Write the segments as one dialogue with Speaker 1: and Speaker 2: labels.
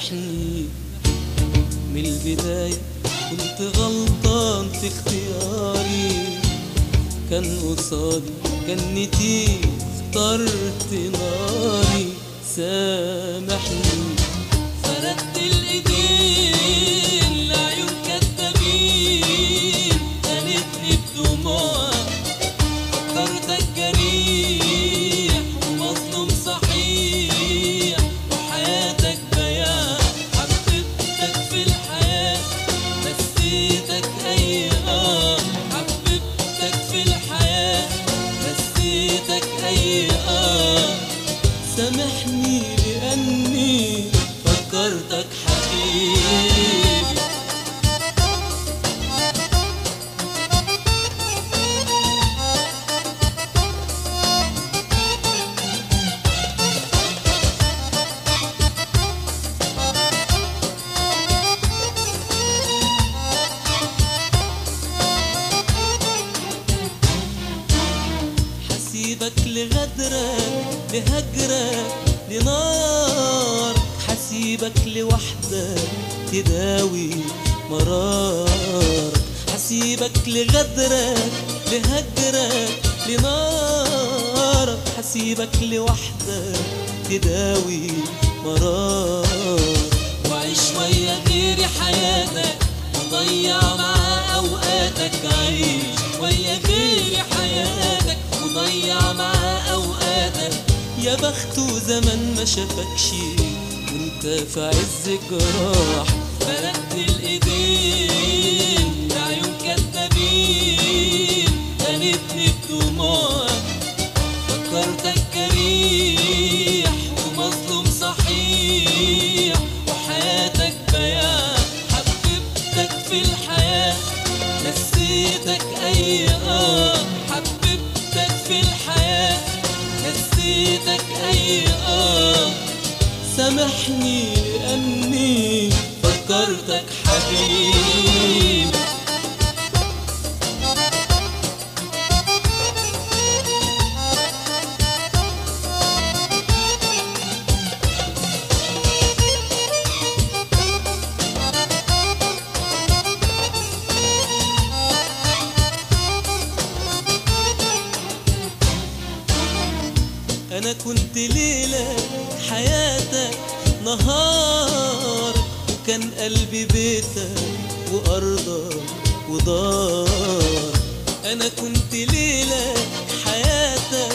Speaker 1: سامحني من البداية كنت غلطان في اختياري كان قصادي جنتي اخترت ناري سامحني
Speaker 2: فردت الايدين لعيون كدابين خانتني بدموعها فكرتك جريح ومظلوم صحيح وحياتك بياع حببتك في الحياة نسيتك أي آه حببتك في الحياة نسيتك أي آه
Speaker 1: سامحني لأني
Speaker 2: فكرتك حبيبي
Speaker 1: حسيبك لغدرك لهجرك لنار حسيبك لوحدك تداوي مرارك حسيبك لغدرك لهجرك لنارك حسيبك لوحدك تداوي مرارك
Speaker 2: وعيش ويا غيري حياتك وضيع معاه اوقاتك عيش ويا غيري حياتك وضيع معاه اوقاتك
Speaker 1: يا بخته زمن ما شافكش وانت في عز جراح
Speaker 2: فردت الايدين لعيون كدابين خانتني بدموعك فكرتك جريح ومظلوم صحيح وحياتك بياع حببتك في الحياة نسيتك أي آه حببتك في الحياة نسيتك أي آه
Speaker 1: سامحني لأني
Speaker 2: فكرتك حبيبي
Speaker 1: أنا كنت ليلة حياتك نهار وكان قلبي بيتك وأرضك ودار أنا كنت ليلة حياتك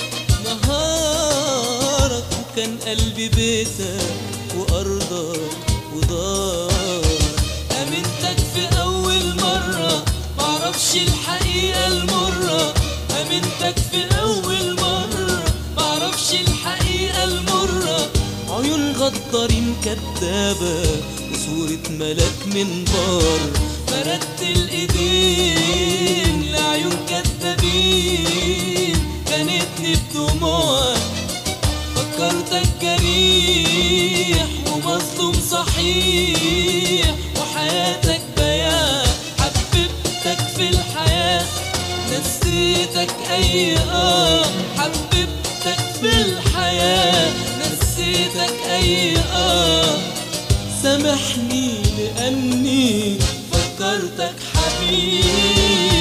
Speaker 1: نهارك وكان قلبي بيتك وأرضك ودار
Speaker 2: أمنتك في أول مرة معرفش الحقيقة المرة أمنتك في أول مرة معرفش الحقيقة المرة
Speaker 1: عيون غدارين كدابة وصورة ملاك من بار
Speaker 2: فردت الإيدين لعيون كدابين خانتني بدموعك فكرتك جريح ومظلوم صحيح وحياتك بياع حببتك في الحياة نسيتك أي آه حببتك في الحياة نسيتك أي آه
Speaker 1: سامحني لأني
Speaker 2: فكرتك حبيبي